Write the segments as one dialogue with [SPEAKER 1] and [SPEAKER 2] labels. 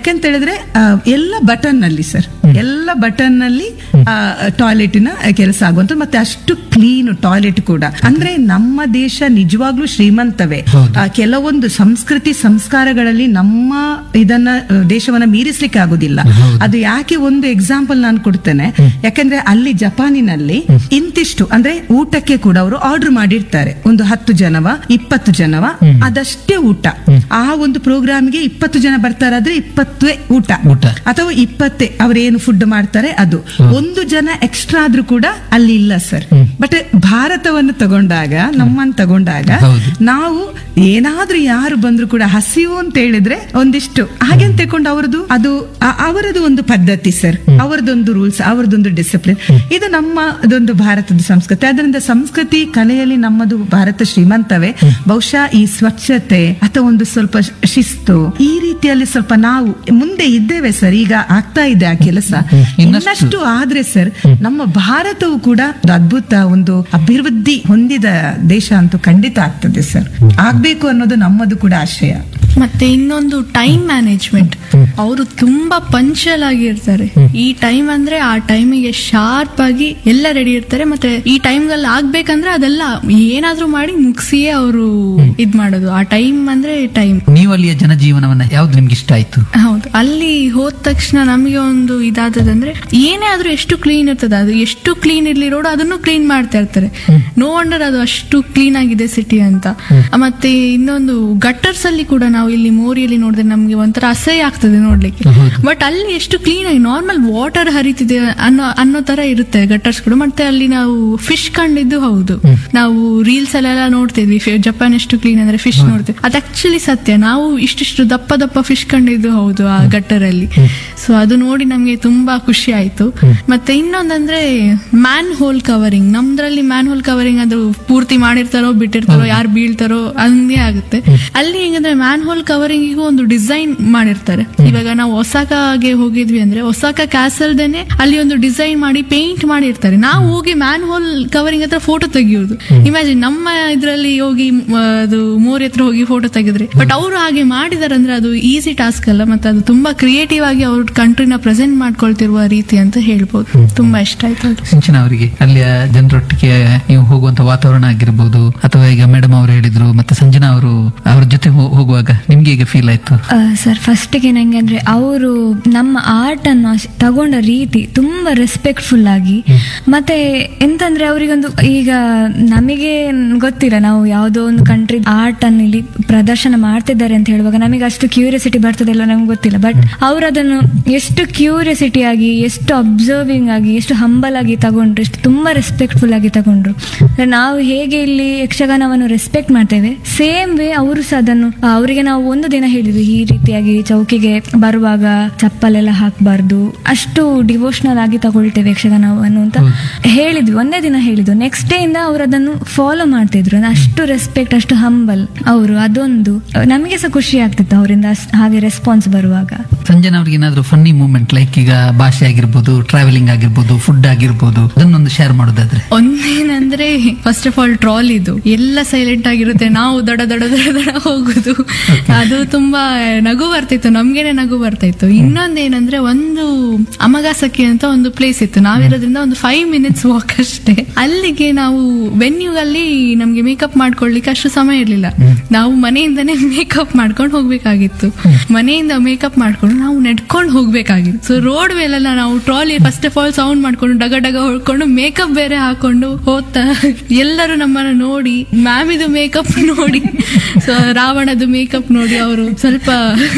[SPEAKER 1] ಯಾಕೆಂತ ಹೇಳಿದ್ರೆ ಆ, ಎಲ್ಲ ಬಟನ್ ನಲ್ಲಿ ಸರ್ ಎಲ್ಲ ಬಟನ್ ನಲ್ಲಿ ಟಾಯ್ಲೆಟಿನ ಕೆಲಸ ಆಗುವಂತ ಮತ್ತೆ ಅಷ್ಟು ಕ್ಲೀನ್ ಟಾಯ್ಲೆಟ್ ಕೂಡ ಅಂದ್ರೆ ನಮ್ಮ ದೇಶ ನಿಜವಾಗ್ಲೂ ಶ್ರೀಮಂತವೇ ಆ, ಕೆಲವೊಂದು ಸಂಸ್ಕೃತಿ ಸಂಸ್ಕಾರಗಳಲ್ಲಿ ನಮ್ಮ ಇದನ್ನ ಆ, ದೇಶವನ್ನ ಮೀರಿಸ್ಲಿಕ್ಕೆ ಆಗುದಿಲ್ಲ ಅದು ಯಾಕೆ ಒಂದು ಎಕ್ಸಾಂಪಲ್ ನಾನು ಕೊಡ್ತೇನೆ ಯಾಕಂದ್ರೆ ಅಲ್ಲಿ ಜಪಾನಿನಲ್ಲಿ ಇಂತಿಷ್ಟು ಅಂದ್ರೆ ಊಟಕ್ಕೆ ಕೂಡ ಅವರು ಆರ್ಡರ್ ಮಾಡಿರ್ತಾರೆ ಒಂದು ಹತ್ತು ಜನವ ಇಪ್ಪತ್ತು ಜನವ ಅದಷ್ಟೇ ಊಟ ಆ ಒಂದು ಪ್ರೋಗ್ರಾಮ್ಗೆ ಇಪ್ಪತ್ತು ಜನ ಬರ್ತಾರಾದ್ರೆ ಇಪ್ಪತ್ತೇ ಊಟ
[SPEAKER 2] ಊಟ.
[SPEAKER 1] ಅಥವಾ ಇಪ್ಪತ್ತೇ ಅವ್ರೇನು ಫುಡ್ ಮಾಡ್ತಾರೆ ಅದು ಒಂದು ಜನ ಎಕ್ಸ್ಟ್ರಾ ಆದ್ರೂ ಕೂಡ ಅಲ್ಲಿ ಇಲ್ಲ ಸರ್ ಬಟ್ ಭಾರತವನ್ನು ತಗೊಂಡಾಗ ನಮ್ಮನ್ನು ತಗೊಂಡಾಗ
[SPEAKER 2] ಹೌದು.
[SPEAKER 1] ನಾವು ಏನಾದ್ರೂ ಯಾರು ಬಂದ್ರು ಕೂಡ ಹಸಿವು ಅಂತ ಹೇಳಿದ್ರೆ ಒಂದಿಷ್ಟು ಹಾಗೆ ಅಂತ ತಿಳ್ಕೊಂಡು ಅವರದು ಅದು ಅ- ಅವರದು ಒಂದು ಪದ್ಧತಿ ಸರ್ ಅವರದೊಂದು ರೂಲ್ಸ್ ಅವರದೊಂದು ಡಿಸಿಪ್ಲಿನ್ ಇದು ನಮ್ಮ ಅದೊಂದು ಭಾರತದ ಸಂಸ್ಕೃತಿ ಅದರಿಂದ ಸಂಸ್ಕೃತಿ ಕಲೆಯಲ್ಲಿ ನಮ್ಮದು ಭಾರತ ಶ್ರೀಮಂತವೇ ಬಹುಶಃ ಈ ಸ್ವಚ್ಛತೆ ಅಥವಾ ಒಂದು ಸ್ವಲ್ಪ ಶ್- ಶಿಸ್ತು ಈ ರೀತಿಯಲ್ಲಿ ಸ್ವಲ್ಪ ನಾವು ಮುಂದೆ ಇದ್ದೇವೆ ಸರ್ ಈಗ ಆಗ್ತಾ ಇದೆ ಆ ಕೆಲಸ
[SPEAKER 2] ಇನ್ನಷ್ಟು.
[SPEAKER 1] ಇನ್ನಷ್ಟು ಆದ್ರೆ ಸರ್ ನಮ್ಮ ಭಾರತವು ಕೂಡ ಒಂದು ಅದ್ಭುತ ಒಂದು ಅಭಿವೃದ್ಧಿ ಹೊಂದಿದ ದೇಶ ಅಂತೂ ಖಂಡಿತ ಆಗ್ತದೆ ಸರ್ ಆಗ್ಬೇಕು ಅನ್ನೋದು ನಮ್ಮದು ಕೂಡ ಆಶಯ
[SPEAKER 3] ಮತ್ತೆ ಇನ್ನೊಂದು ಟೈಮ್ ಮ್ಯಾನೇಜ್ಮೆಂಟ್ ಅವರು ತುಂಬಾ ಪಂಚಲ್ ಆಗಿರ್ತಾರೆ ಈ ಟೈಮ್ ಅಂದ್ರೆ ಆ ಟೈಮಿಗೆ ಶಾರ್ಪ್ ಆಗಿ ಎಲ್ಲ ರೆಡಿ ಇರ್ತಾರೆ ಮತ್ತೆ ಈ ಟೈಮ್ಗಳಲ್ಲಿ ಆಗ್ಬೇಕಂದ್ರೆ ಅದೆಲ್ಲ ಏನಾದ್ರೂ ಮಾಡಿ ಮುಗಿಸಿಯೇ ಅವರು ಇದ್ ಮಾಡೋದು ಆ ಟೈಮ್ ಅಂದ್ರೆ ಟೈಮ್
[SPEAKER 2] ನೀವು ಅಲ್ಲಿಯ ಜನಜೀವನವನ್ನ ಯಾವ್ದು ನಿಮ್ಗೆ ಇಷ್ಟ ಆಯ್ತು
[SPEAKER 3] ಹೌದು ಅಲ್ಲಿ ಹೋದ ತಕ್ಷಣ ನಮಗೆ ಒಂದು ಇದಾದದಂದ್ರೆ ಏನೇ ಆದ್ರೂ ಎಷ್ಟು ಕ್ಲೀನ್ ಇರ್ತದೆ ಅದು ಎಷ್ಟು ಕ್ಲೀನ್ ಇರ್ಲಿ ರೋಡ್ ಅದನ್ನು ಕ್ಲೀನ್ ಮಾಡ್ತಾ ಇರ್ತಾರೆ ನೋ ವಂಡರ್ ಅದು ಅಷ್ಟು ಕ್ಲೀನ್ ಆಗಿದೆ ಸಿಟಿ ಅಂತ ಮತ್ತೆ ಇನ್ನೊಂದು ಗಟ್ಟರ್ಸ್ ಅಲ್ಲಿ ಕೂಡ ನಾವು ಇಲ್ಲಿ ಮೋರಿಯಲ್ಲಿ ನೋಡಿದ್ರೆ ನಮ್ಗೆ ಒಂಥರ ಅಸಹ್ಯ ಆಗ್ತದೆ ನೋಡ್ಲಿಕ್ಕೆ ಬಟ್ ಅಲ್ಲಿ ಎಷ್ಟು ಕ್ಲೀನ್ ಆಗಿ ನಾರ್ಮಲ್ ವಾಟರ್ ಹರಿತಿದೆ ಅನ್ನೋ ಅನ್ನೋ ತರ ಇರುತ್ತೆ ಗಟ್ಟರ್ಸ್ ಕೂಡ ಮತ್ತೆ ಅಲ್ಲಿ ನಾವು ಫಿಶ್ ಕಂಡಿದ್ದು ಹೌದು ನಾವು ರೀಲ್ಸ್ ಅಲ್ಲೆಲ್ಲ ನೋಡ್ತಿದ್ವಿ ಫಿ- ಜಪಾನ್ ಎಷ್ಟು ಕ್ಲೀನ್ ಅಂದ್ರೆ ಫಿಶ್ ನೋಡ್ತೀವಿ ಅದು ಆಕ್ಚುಲಿ ಸತ್ಯ ನಾವು ಇಷ್ಟಿಷ್ಟು ದಪ್ಪ ದಪ್ಪ ಫಿಶ್ ಕಂಡಿದ್ದು ಹೌದು ಆ ಗಟ್ಟರಲ್ಲಿ ಸೊ ಅದು ನೋಡಿ ನಮ್ಗೆ ತುಂಬಾ ಖುಷಿ ಆಯ್ತು ಮತ್ತೆ ಇನ್ನೊಂದಂದ್ರೆ ಮ್ಯಾನ್ ಹೋಲ್ ಕವರಿಂಗ್ ನಮ್ದ್ರಲ್ಲಿ ಮ್ಯಾನ್ ಹೋಲ್ ಕವರಿಂಗ್ ಅದು ಪೂರ್ತಿ ಮಾಡಿರ್ತಾರೋ ಬಿಟ್ಟಿರ್ತಾರೋ ಯಾರು ಬೀಳ್ತಾರೋ ಹಂಗೆ ಆಗುತ್ತೆ ಅಲ್ಲಿ ಹೆಂಗಂದ್ರೆ ಮ್ಯಾನ್ ಹೋಲ್ ಕವರಿಂಗಿಗೂ ಒಂದು ಡಿಸೈನ್ ಮಾಡಿರ್ತಾರೆ ಇವಾಗ ನಾವು ಒಸಾಕಾಗೆ ಹೋಗಿದ್ವಿ ಅಂದ್ರೆ ಒಸಾಕ ಕ್ಯಾಸಲ್ದೇನೆ ಅಲ್ಲಿ ಒಂದು ಡಿಸೈನ್ ಮಾಡಿ ಪೇಂಟ್ ಮಾಡಿರ್ತಾರೆ ನಾವು ಹೋಗಿ ಮ್ಯಾನ್ ಹೋಲ್ ಕವರಿಂಗ್ ಹತ್ರ ಫೋಟೋ ತೆಗಿಯೋದು ಇಮ್ಯಾಜಿನ್ ನಮ್ಮ ಇದ್ರಲ್ಲಿ ಹೋಗಿ ಮ, ಅದು ಮೋರಿ ಹತ್ರ ಹೋಗಿ ಫೋಟೋ ತೆಗೆದ್ರೆ ಬಟ್ ಅವರು ಹಾಗೆ ಮಾಡಿದಾರೆ ಅಂದ್ರೆ ಅದು ಈಸಿ ಟಾಸ್ಕ್ ಅಲ್ಲ ಮತ್ತೆ ಅದು ತುಂಬಾ ಕ್ರಿಯೇಟಿವ್ ಆಗಿ ಅವ್ರ ಕಂಟ್ರಿನ ಪ್ರೆಸೆಂಟ್ ಮಾಡ್ಕೊಳ್ತಿರುವ ರೀತಿ ಅಂತ ಹೇಳ್ಬೋದು ತುಂಬಾ ಇಷ್ಟ ಆಯ್ತು ಅದು
[SPEAKER 2] ಸಿಂಚನ ಅವರಿಗೆ ಅಲ್ಲಿಯ ಜನರೊಟ್ಟಿಗೆ ನೀವು ಹೋಗುವಂತ ವಾತಾವರಣ ಆಗಿರ್ಬೋದು ಅಥವಾ ಈಗ ಮೇಡಮ್ ಅವರು ಹೇಳಿದ್ರು ಮತ್ತೆ ಸಂಜನಾ ಅವರು ಅವ್ರ ಜೊತೆ ಹೋ- ಹೋಗುವಾಗ ನಿಮ್ಗೆ ಈಗ ಫೀಲ್ ಆಯ್ತು
[SPEAKER 4] ಸರ್ ಫಸ್ಟಿಗೆ ನಂಗೆ ಅಂದ್ರೆ ಅವರು ನಮ್ಮ ಆರ್ಟ್ ಅನ್ನು ಅಶ್- ತಗೊಂಡ ರೀತಿ ತುಂಬಾ ರೆಸ್ಪೆಕ್ಟ್ಫುಲ್ ಆಗಿ ಮತ್ತೆ ಎಂತಂದ್ರೆ ಅವರಿಗೊಂದು ಈಗ ನಮಗೆ ಗೊತ್ತಿಲ್ಲ ನಾವು ಯಾವುದೋ ಒಂದು ಕಂಟ್ರಿ ಆರ್ಟ್ ಅನ್ನು ಇಲ್ಲಿ ಪ್ರದರ್ಶನ ಮಾಡ್ತಿದ್ದಾರೆ ಅಂತ ಹೇಳುವಾಗ ನಮಗೆ ಅಷ್ಟು ಕ್ಯೂರಿಯಾಸಿಟಿ ಬರ್ತದಲ್ಲ ನಮ್ಗೆ ಗೊತ್ತಿಲ್ಲ ಬಟ್ ಅವರು ಅದನ್ನು ಎಷ್ಟು ಕ್ಯೂರಿಯಾಸಿಟಿ ಆಗಿ ಎಷ್ಟು ಅಬ್ಸರ್ವಿಂಗ್ ಆಗಿ ಎಷ್ಟು ಹಂಬಲ್ ಆಗಿ ತಗೊಂಡ್ರು ಎಷ್ಟು ತುಂಬಾ ರೆಸ್ಪೆಕ್ಟ್ಫುಲ್ ಆಗಿ ತಗೊಂಡ್ರು ಅಂದ್ರೆ ನಾವು ಹೇಗೆ ಇಲ್ಲಿ ಯಕ್ಷಗಾನವನ್ನು ರೆಸ್ಪೆಕ್ಟ್ ಮಾಡ್ತೇವೆ ಸೇಮ್ ವೇ ಅವರು ಸಹ ಅದನ್ನು ಆ, ಅವರಿಗೆ ನಾವು ಒಂದು ದಿನ ಹೇಳಿದ್ವಿ ಈ ರೀತಿಯಾಗಿ ಚೌಕಿಗೆ ಬರುವಾಗ ಚಪ್ಪಲೆಲ್ಲ ಹಾಕಬಾರ್ದು ಅಷ್ಟು ಡಿವೋಷನಲ್ ಆಗಿ ತಗೊಳ್ತೇವೆ ಯಕ್ಷಗಾನವನ್ನು ಅಂತ ಹೇಳಿದ್ವಿ ಒಂದೇ ದಿನ ಹೇಳಿದ್ವಿ ನೆಕ್ಸ್ಟ್ ಡೇ ಇಂದ ಅವರು ಅದನ್ನು ಫಾಲೋ ಮಾಡ್ತಿದ್ರು ಅಂದ್ರೆ ಅಷ್ಟು ರೆಸ್ಪೆಕ್ಟ್ ಅಷ್ಟು ಹಂಬಲ್ ಅವರು ಅದೊಂದು ನಮಗೆ ಸಹ ಖುಷಿ ಆಗ್ತಿತ್ತು ಅವರಿಂದ ಅಷ್ಟ್- ಹಾಗೆ ರೆಸ್ಪಾನ್ಸ್ ಬರುವಾಗ
[SPEAKER 2] ಸಂಜನಾ ಅವ್ರಿಗೆ ಏನಾದ್ರು ಫನ್ನಿ ಮೂಮೆಂಟ್ ಲೈಕ್ ಈಗ ಭಾಷೆ ಆಗಿರ್ಬೋದು ಟ್ರಾವೆಲಿಂಗ್ ಆಗಿರ್ಬೋದು ಫುಡ್ ಆಗಿರ್ಬೋದು ಅದನ್ನೊಂದು ಶೇರ್ ಮಾಡೋದಾದ್ರೆ
[SPEAKER 3] ಒಂದೇನಂದ್ರೆ ಫಸ್ಟ್ ಆಫ್ ಆಲ್ ಟ್ರಾಲ್ ಇದು ಎಲ್ಲ ಸೈಲೆಂಟ್ ಆಗಿರುತ್ತೆ ನಾವು ದಡ ದಡ ದಡ ದಡ ಹೋಗುದು ಅದು ತುಂಬಾ ನಗು ಬರ್ತಿತ್ತು ನಮ್ಗೇನೆ ನಗು ಬರ್ತಿತ್ತು ಇನ್ನೊಂದೇನಂದ್ರೆ ಒಂದು ಅಮಗಾಸಕಿ ಅಂತ ಒಂದು ಪ್ಲೇಸ್ ಇತ್ತು ನಾವಿರೋದ್ರಿಂದ ಒಂದು ಫೈವ್ ಮಿನಿಟ್ಸ್ ವಾಕ್ ಅಷ್ಟೇ ಅಲ್ಲಿಗೆ ನಾವು ವೆನ್ಯೂಗಲ್ಲಿ ನಮ್ಗೆ ಮೇಕಪ್ ಮಾಡ್ಕೊಳ್ಲಿಕ್ಕೆ ಅಷ್ಟು ಸಮಯ ಇರ್ಲಿಲ್ಲ ನಾವು ಮನೆಯಿಂದನೇ ಮೇಕಪ್ ಮಾಡ್ಕೊಂಡು ಹೋಗ್ಬೇಕಾಗಿತ್ತು ಮನೆಯಿಂದ ಮೇಕಪ್ ಮಾಡ್ಕೊಂಡು ನಾವು ನಡ್ಕೊಂಡು ಹೋಗ್ಬೇಕಾಗಿತ್ತು ಸೊ ರೋಡ್ ಮೇಲೆಲ್ಲ ನಾವು trolley first of all sound ಮಾಡ್ಕೊಂಡು ಡಗ ಡಗ ಹೊಡ್ಕೊಂಡು ಮೇಕಪ್ ಬೇರೆ ಹಾಕೊಂಡು ಹೋಗ್ತಾ ಎಲ್ಲರೂ ನಮ್ಮನ್ನ ನೋಡಿ ಮ್ಯಾಮ್ ಇದು ಮೇಕಪ್ ನೋಡಿ ಸೊ ರಾವಣದು ಮೇಕಪ್ ನೋಡಿ ಅವರು ಸ್ವಲ್ಪ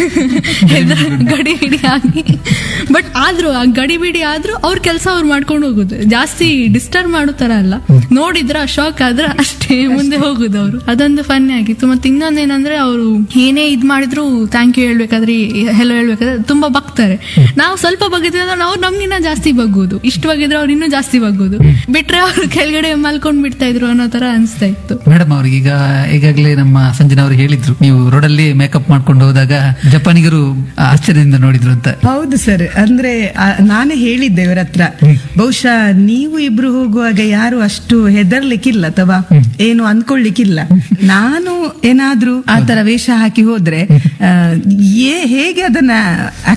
[SPEAKER 3] ಹೆದ್ರ ಗಡಿ ಬಿಡಿ ಆಗಿ ಬಟ್ ಆದ್ರೂ ಆ ಗಡಿ ಬಿಡಿ ಆದ್ರೂ ಅವ್ರ ಕೆಲಸ ಅವ್ರು ಮಾಡ್ಕೊಂಡು ಹೋಗುದು ಜಾಸ್ತಿ ಡಿಸ್ಟರ್ಬ್ ಮಾಡೋ ತರ ಅಲ್ಲ ನೋಡಿದ್ರ ಶಾಕ್ ಆದ್ರ ಅಷ್ಟೇ ಮುಂದೆ ಹೋಗುದು ಅವರು ಅದೊಂದು ಫನ್ನಿ ಆಗಿತ್ತು ಮತ್ತೆ ಇನ್ನೊಂದೇನಂದ್ರೆ ಅವರು ಏನೇ ಇದ್ ಮಾಡಿದ್ರು ಥ್ಯಾಂಕ್ ಯು ಹೇಳ್ಬೇಕಾದ್ರೆ ಹೆಲೋ ಹೇಳ್ಬೇಕಾದ್ರೆ ತುಂಬಾ ಬಗ್ತಾರೆ ನಾವು ಸ್ವಲ್ಪ ಬಗ್ಗಿದ್ವಿ ಅಂದ್ರೆ ಅವ್ರು ನಮ್ಗಿನ್ನ ಜಾಸ್ತಿ ಬಗ್ಗುದು ಇಷ್ಟು ಬಗ್ಗಿದ್ರೆ ಅವ್ರು ಇನ್ನೂ ಜಾಸ್ತಿ ಬಗ್ಗುದು ಬಿಟ್ರೆ ಅವ್ರು ಕೆಳಗಡೆ ಮಲ್ಕೊಂಡ್ ಬಿಡ್ತಾ ಇದ್ರು ಅನ್ನೋ ತರ ಅನ್ಸ್ತಾ ಇತ್ತು
[SPEAKER 2] ಮೇಡಮ್ ಅವ್ರಿಗೆ ಈಗ ಈಗಾಗಲೇ ನಮ್ಮ ಸಂಜನಾ ಅವರು ಹೇಳಿದ್ರು ನೀವು ರೋಡಲ್ಲಿ ಮೇಕಪ್ ಮಾಡ್ಕೊಂಡು ಹೋದಾಗ ಜಪಾನಿಗರು ಆಶ್ಚರ್ಯದಿಂದ ನೋಡಿದ್ರು ಅಂತ
[SPEAKER 1] ಹೌದು ಸರ್ ಅಂದ್ರೆ ಆ, ನಾನೇ ಹೇಳಿದ್ದೆ ಇವರ ಹತ್ರ ಬಹುಶಃ ನೀವು ಇಬ್ರು ಹೋಗುವಾಗ ಯಾರು ಅಷ್ಟು ಹೆದರ್ಲಿಕ್ಕಿಲ್ಲ ಅಥವಾ ಏನು ಅನ್ಕೊಳ್ಳಿಕ್ಕಿಲ್ಲ ನಾನು ಏನಾದ್ರೂ ಆ ತರ ವೇಷ ಹಾಕಿ ಹೋದ್ರೆ ಆ, ಏ ಹೇಗೆ ಅದನ್ನ